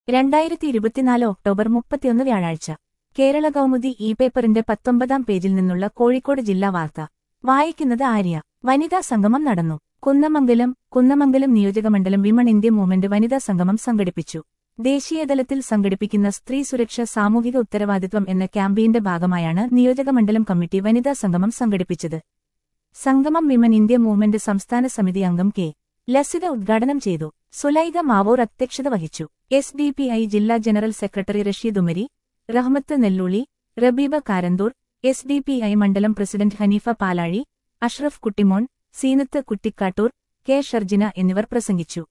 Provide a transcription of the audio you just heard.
രണ്ടായിരത്തി ഇരുപത്തിനാല് ഒക്ടോബർ മുപ്പത്തിയൊന്ന് വ്യാഴാഴ്ച കേരള കൗമുദി ഇ പേപ്പറിന്റെ പത്തൊമ്പതാം പേജിൽ നിന്നുള്ള കോഴിക്കോട് ജില്ലാ വാർത്ത വായിക്കുന്നത് ആര്യ വനിതാ സംഗമം നടന്നു കുന്നമംഗലം കുന്നമംഗലം നിയോജകമണ്ഡലം വിമൺ ഇന്ത്യ മൂവ്മെന്റ് വനിതാ സംഗമം സംഘടിപ്പിച്ചു ദേശീയതലത്തിൽ സംഘടിപ്പിക്കുന്ന സ്ത്രീ സുരക്ഷ സാമൂഹിക ഉത്തരവാദിത്വം എന്ന ക്യാമ്പയിന്റെ ഭാഗമായാണ് നിയോജകമണ്ഡലം കമ്മിറ്റി വനിതാ സംഗമം സംഘടിപ്പിച്ചത് സംഗമം വിമൻ ഇന്ത്യ മൂവ്മെന്റ് സംസ്ഥാന സമിതി അംഗം കെ ലസിത ഉദ്ഘാടനം ചെയ്തു സുലൈഖ മാവൂർ അധ്യക്ഷത വഹിച്ചു എസ് ഡി പി ഐ ജില്ലാ general secretary Rasheed Umari Rahmath Nellulli Rabeeba Karanthur S D P I മണ്ഡലം പ്രസിഡന്റ് ഹനീഫ പാലാഴി അഷ്റഫ് കുട്ടിമോൻ സീനത്ത് കുട്ടിക്കാട്ടൂർ കെ ഷർജിന എന്നിവർ പ്രസംഗിച്ചു